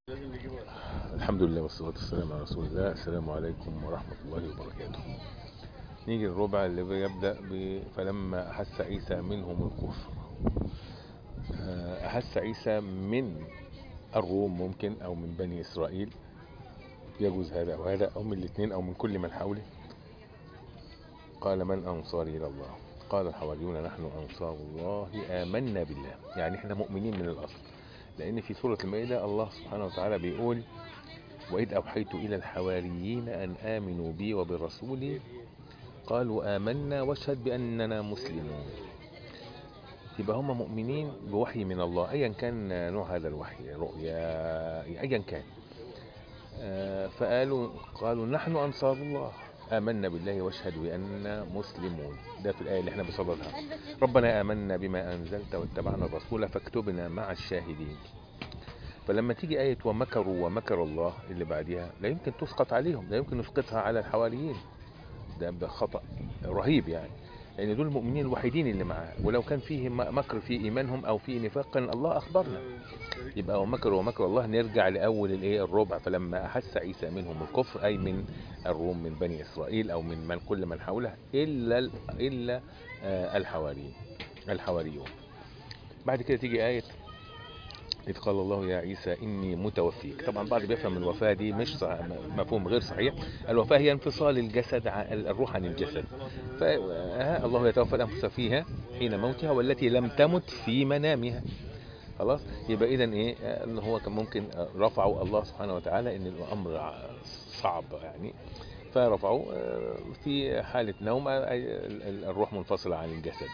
الحمد لله والصلاة والسلام على رسول الله السلام عليكم ورحمة الله وبركاته نيجي الربع اللي بيبدأ ب فلما أحس عيسى منهم الكفر آه، أحس عيسى من الروم ممكن أو من بني إسرائيل يجوز هذا أو هذا أو من الاثنين أو من كل من حوله قال من أنصاري إلى الله قال الحواريون نحن أنصار الله آمنا بالله يعني احنا مؤمنين من الأصل لأن في سورة المائدة الله سبحانه وتعالى بيقول وإذ أوحيت إلى الحواريين أن آمنوا بي وبرسولي قالوا آمنا واشهد بأننا مسلمون يبقى هم مؤمنين بوحي من الله أيا كان نوع هذا الوحي رؤيا أيا كان آه، فقالوا قالوا نحن أنصار الله آمنا بالله واشهد بأننا مسلمون ده في الآية اللي احنا بصددها ربنا آمنا بما أنزلت واتبعنا الرسول فاكتبنا مع الشاهدين فلما تيجي آية ومكروا ومكر الله اللي بعدها لا يمكن تسقط عليهم لا يمكن نسقطها على الحواريين ده بخطأ رهيب يعني لأن دول المؤمنين الوحيدين اللي معاه ولو كان فيه مكر في إيمانهم أو في نفاق كان الله أخبرنا يبقى ومكر ومكر الله نرجع لأول الإيه الربع فلما أحس عيسى منهم الكفر أي من الروم من بني إسرائيل أو من من كل من حوله إلا ال- إلا آه، الحواريين الحواريون بعد كده تيجي آية إذ قال الله يا عيسى إني متوفيك طبعا بعض بيفهم الوفاة دي مش صح مفهوم غير صحيح الوفاة هي انفصال الجسد عن الروح عن الجسد فالله يتوفى الأنفس فيها حين موتها والتي لم تمت في منامها خلاص يبقى اذا ايه آه، ان هو كان ممكن آه، رفعوا الله سبحانه وتعالى ان الامر ع- صعب يعني فرفعوا آه، في حالة نوم آه، أي ال- ال- الروح منفصلة عن الجسد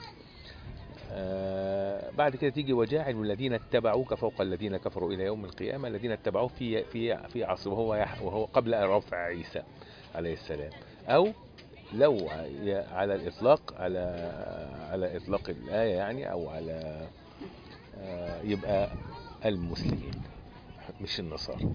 آه، بعد كده تيجي وجاعل الذين اتبعوك فوق الذين كفروا الى يوم القيامه الذين اتبعوه في في في عصر وهو يح- وهو قبل رفع عيسى عليه السلام او لو ع- على الاطلاق على على اطلاق الايه يعني او على آه، يبقى المسلمين مش النصارى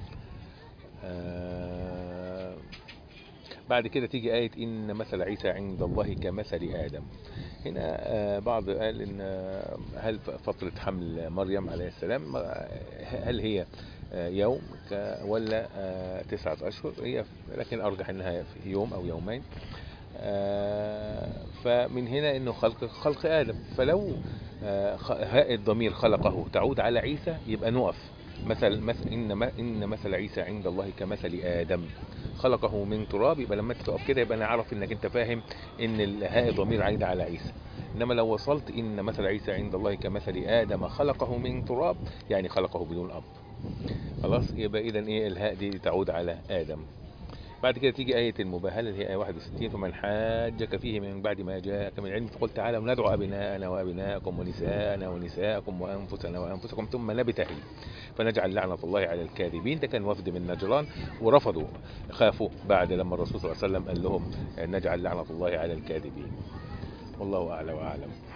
آه، بعد كده تيجي آية إن مثل عيسى عند الله كمثل آدم هنا آه، بعض قال إن آه، هل ف- فترة حمل مريم عليه السلام آه، هل هي آه، يوم ك- ولا آه، تسعة أشهر هي لكن أرجح إنها في يوم أو يومين آه، فمن هنا انه خلق خلق ادم فلو آه، خ- هاء الضمير خلقه تعود على عيسى يبقى نقف مثل مثل ان م- ان مثل عيسى عند الله كمثل ادم خلقه من تراب يبقى لما انت تقف كده يبقى انا اعرف انك انت فاهم ان الهاء الضمير عايده على عيسى انما لو وصلت ان مثل عيسى عند الله كمثل ادم خلقه من تراب يعني خلقه بدون اب خلاص يبقى اذا ايه الهاء دي تعود على ادم بعد كده تيجي آية المباهلة اللي هي آية 61 فمن حاجك فيه من بعد ما جاءك من العلم فقل تعالى ندعو أبناءنا وأبناءكم ونساءنا ونساءكم وأنفسنا وأنفسكم ثم نبتهل فنجعل لعنة الله على الكاذبين ده كان وفد من نجران ورفضوا خافوا بعد لما الرسول صلى الله عليه وسلم قال لهم نجعل لعنة الله على الكاذبين والله أعلى وأعلم